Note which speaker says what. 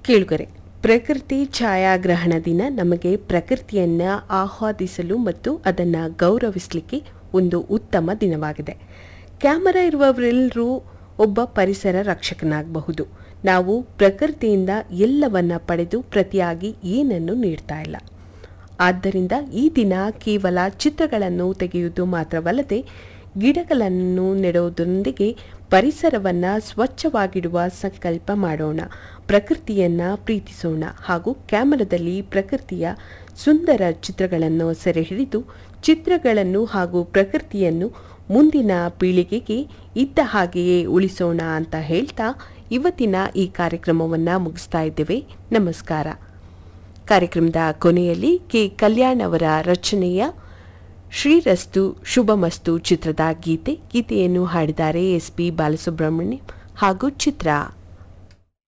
Speaker 1: ಕೇಳುಗರೆ ಪ್ರಕೃತಿ ಛಾಯಾಗ್ರಹಣ ದಿನ ನಮಗೆ ಪ್ರಕೃತಿಯನ್ನು ಆಹ್ವಾದಿಸಲು ಮತ್ತು ಅದನ್ನು ಗೌರವಿಸಲಿಕ್ಕೆ ಒಂದು ಉತ್ತಮ ದಿನವಾಗಿದೆ ಕ್ಯಾಮರಾ ಇರುವವರೆಲ್ಲರೂ ಒಬ್ಬ ಪರಿಸರ ರಕ್ಷಕನಾಗಬಹುದು ನಾವು ಪ್ರಕೃತಿಯಿಂದ ಎಲ್ಲವನ್ನ ಪಡೆದು ಪ್ರತಿಯಾಗಿ ಏನನ್ನು ನೀಡ್ತಾ ಇಲ್ಲ ಆದ್ದರಿಂದ ಈ ದಿನ ಕೇವಲ ಚಿತ್ರಗಳನ್ನು ತೆಗೆಯುವುದು ಮಾತ್ರವಲ್ಲದೆ ಗಿಡಗಳನ್ನು ನೆಡುವುದರೊಂದಿಗೆ ಪರಿಸರವನ್ನು ಸ್ವಚ್ಛವಾಗಿಡುವ ಸಂಕಲ್ಪ ಮಾಡೋಣ ಪ್ರಕೃತಿಯನ್ನು ಪ್ರೀತಿಸೋಣ ಹಾಗೂ ಕ್ಯಾಮರಾದಲ್ಲಿ ಪ್ರಕೃತಿಯ ಸುಂದರ ಚಿತ್ರಗಳನ್ನು ಸೆರೆ ಹಿಡಿದು ಚಿತ್ರಗಳನ್ನು ಹಾಗೂ ಪ್ರಕೃತಿಯನ್ನು ಮುಂದಿನ ಪೀಳಿಗೆಗೆ ಇದ್ದ ಹಾಗೆಯೇ ಉಳಿಸೋಣ ಅಂತ ಹೇಳ್ತಾ ಇವತ್ತಿನ ಈ ಕಾರ್ಯಕ್ರಮವನ್ನು ಮುಗಿಸ್ತಾ ಇದ್ದೇವೆ ನಮಸ್ಕಾರ ಕಾರ್ಯಕ್ರಮದ ಕೊನೆಯಲ್ಲಿ ಕೆ ಕಲ್ಯಾಣ್ ಅವರ ರಚನೆಯ ಶ್ರೀರಸ್ತು ಶುಭಮಸ್ತು ಚಿತ್ರದ ಗೀತೆ ಗೀತೆಯನ್ನು ಹಾಡಿದ್ದಾರೆ ಎಸ್ ಪಿ ಬಾಲಸುಬ್ರಹ್ಮಣ್ಯಂ ಹಾಗೂ ಚಿತ್ರ